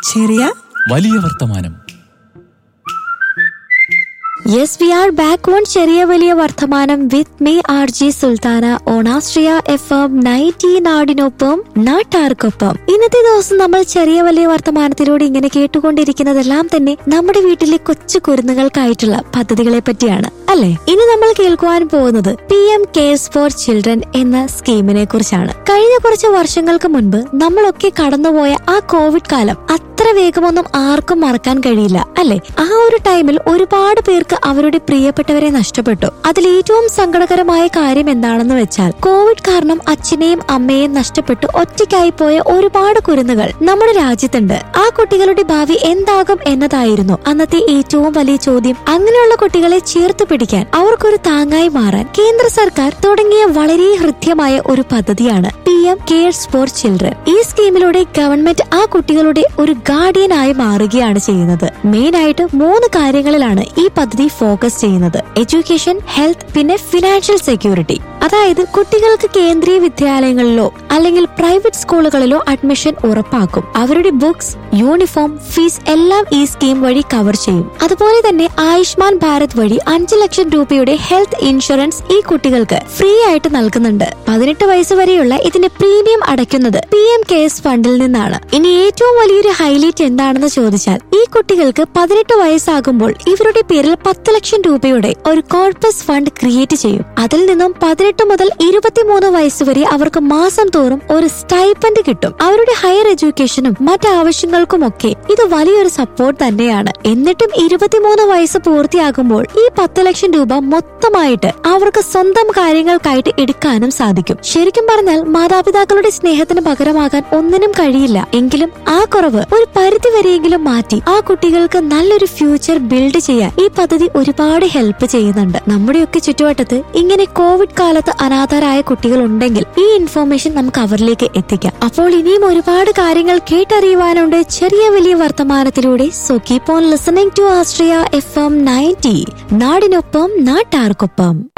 ചെറിയ വലിയ വർത്തമാനം yes we are back on ചെറിയ വലിയ വർത്തമാനം with me R G Sultana on Astria F M ninety നാടിനൊപ്പം നാട്ടാർക്കൊപ്പം ഇന്നത്തെ ദിവസം നമ്മൾ ചെറിയ വലിയ വർത്തമാനത്തിലൂടെ ഇങ്ങനെ കേട്ടുകൊണ്ടിരിക്കുന്നതെല്ലാം തന്നെ നമ്മുടെ വീട്ടിലെ കൊച്ചു കുരുന്നുകൾക്കായിട്ടുള്ള പദ്ധതികളെ പറ്റിയാണ് അല്ലെ ഇനി നമ്മൾ കേൾക്കുവാൻ പോകുന്നത് P M cares for children എന്ന സ്കീമിനെ കുറിച്ചാണ് കഴിഞ്ഞ കുറച്ച് വർഷങ്ങൾക്ക് മുൻപ് നമ്മളൊക്കെ കടന്നുപോയ ആ കോവിഡ് കാലം അത്ര വേഗമൊന്നും ആർക്കും മറക്കാൻ കഴിയില്ല അല്ലെ ആ ഒരു ടൈമിൽ ഒരുപാട് പേർക്ക് അവരുടെ പ്രിയപ്പെട്ടവരെ നഷ്ടപ്പെട്ടു അതിൽ ഏറ്റവും സങ്കടകരമായ കാര്യം എന്താണെന്ന് വെച്ചാൽ കോവിഡ് കാരണം അച്ഛനെയും അമ്മയെയും നഷ്ടപ്പെട്ടു ഒറ്റയ്ക്കായി പോയ ഒരുപാട് കുരുന്നുകൾ നമ്മുടെ രാജ്യത്തുണ്ട് ആ കുട്ടികളുടെ ഭാവി എന്താകും എന്നതായിരുന്നു അന്നത്തെ ഏറ്റവും വലിയ ചോദ്യം അങ്ങനെയുള്ള കുട്ടികളെ ചേർത്ത് പിടിക്കാൻ അവർക്കൊരു താങ്ങായി മാറാൻ കേന്ദ്ര സർക്കാർ തുടങ്ങിയ വളരെ ഹൃദ്യമായ ഒരു പദ്ധതിയാണ് P M cares for children ഈ സ്കീമിലൂടെ ഗവൺമെന്റ് ആ കുട്ടികളുടെ ഒരു ഗാർഡിയനായി മാറുകയാണ് ചെയ്യുന്നത് മെയിൻ ആയിട്ട് മൂന്ന് കാര്യങ്ങളിലാണ് ഈ പദ്ധതി ഫോക്കസ് ചെയ്യുന്നത് എഡ്യൂക്കേഷൻ ഹെൽത്ത് പിന്നെ ഫിനാൻഷ്യൽ സെക്യൂരിറ്റി അതായത് കുട്ടികൾക്ക് കേന്ദ്രീയ വിദ്യാലയങ്ങളിലോ അല്ലെങ്കിൽ പ്രൈവറ്റ് സ്കൂളുകളിലോ അഡ്മിഷൻ ഉറപ്പാക്കും അവരുടെ ബുക്സ് യൂണിഫോം ഫീസ് എല്ലാം ഈ സ്കീം വഴി കവർ ചെയ്യും അതുപോലെ തന്നെ ആയുഷ്മാൻ ഭാരത് വഴി അഞ്ചു ലക്ഷം രൂപയുടെ ഹെൽത്ത് ഇൻഷുറൻസ് ഈ കുട്ടികൾക്ക് ഫ്രീ ആയിട്ട് നൽകുന്നുണ്ട് പതിനെട്ട് വയസ്സ് വരെയുള്ള ഇതിന്റെ പ്രീമിയം അടയ്ക്കുന്നത് പി എം കെയർസ് ഫണ്ടിൽ നിന്നാണ് ഇനി ഏറ്റവും വലിയൊരു ഹൈലൈറ്റ് എന്താണെന്ന് ചോദിച്ചാൽ ഈ കുട്ടികൾക്ക് പതിനെട്ട് വയസ്സാകുമ്പോൾ ഇവരുടെ പേരിൽ പത്ത് ലക്ഷം രൂപയുടെ ഒരു കോർപ്പസ് ഫണ്ട് ക്രിയേറ്റ് ചെയ്യും അതിൽ നിന്നും പതിനെട്ട് മുതൽ ഇരുപത്തിമൂന്ന് വയസ്സ് വരെ അവർക്ക് മാസം തോറും ഒരു സ്റ്റൈപ്പൻഡ് കിട്ടും അവരുടെ ഹയർ എഡ്യൂക്കേഷനും മറ്റ് ആവശ്യങ്ങൾക്കുമൊക്കെ ഇത് വലിയൊരു സപ്പോർട്ട് തന്നെയാണ് എന്നിട്ടും ഇരുപത്തിമൂന്ന് വയസ്സ് പൂർത്തിയാകുമ്പോൾ ഈ പത്ത് ലക്ഷം രൂപ മൊത്തമായിട്ട് അവർക്ക് സ്വന്തം കാര്യങ്ങൾക്കായിട്ട് എടുക്കാനും സാധിക്കും ശരിക്കും പറഞ്ഞാൽ മാതാപിതാക്കളുടെ സ്നേഹത്തിന് പകരമാകാൻ ഒന്നിനും കഴിയില്ല എങ്കിലും ആ കുറവ് ഒരു പരിധി വരെയെങ്കിലും മാറ്റി ആ കുട്ടികൾക്ക് നല്ലൊരു ഫ്യൂച്ചർ ബിൽഡ് ചെയ്യാൻ ഈ പദ്ധതി ഒരുപാട് ഹെൽപ്പ് ചെയ്യുന്നുണ്ട് നമ്മുടെയൊക്കെ ചുറ്റുവട്ടത്ത് ഇങ്ങനെ കോവിഡ് കാലത്ത് അനാഥരായ കുട്ടികൾ ഉണ്ടെങ്കിൽ ഈ ഇൻഫോർമേഷൻ നമുക്ക് അവരിലേക്ക് എത്തിക്കാം അപ്പോൾ ഇനിയും ഒരുപാട് കാര്യങ്ങൾ കേട്ടറിയുവാനുണ്ട് ചെറിയ വലിയ വർത്തമാനത്തിലൂടെ so keep on listening to Astria F M ninety നാടിനൊപ്പം നാട്ടാർക്കൊപ്പം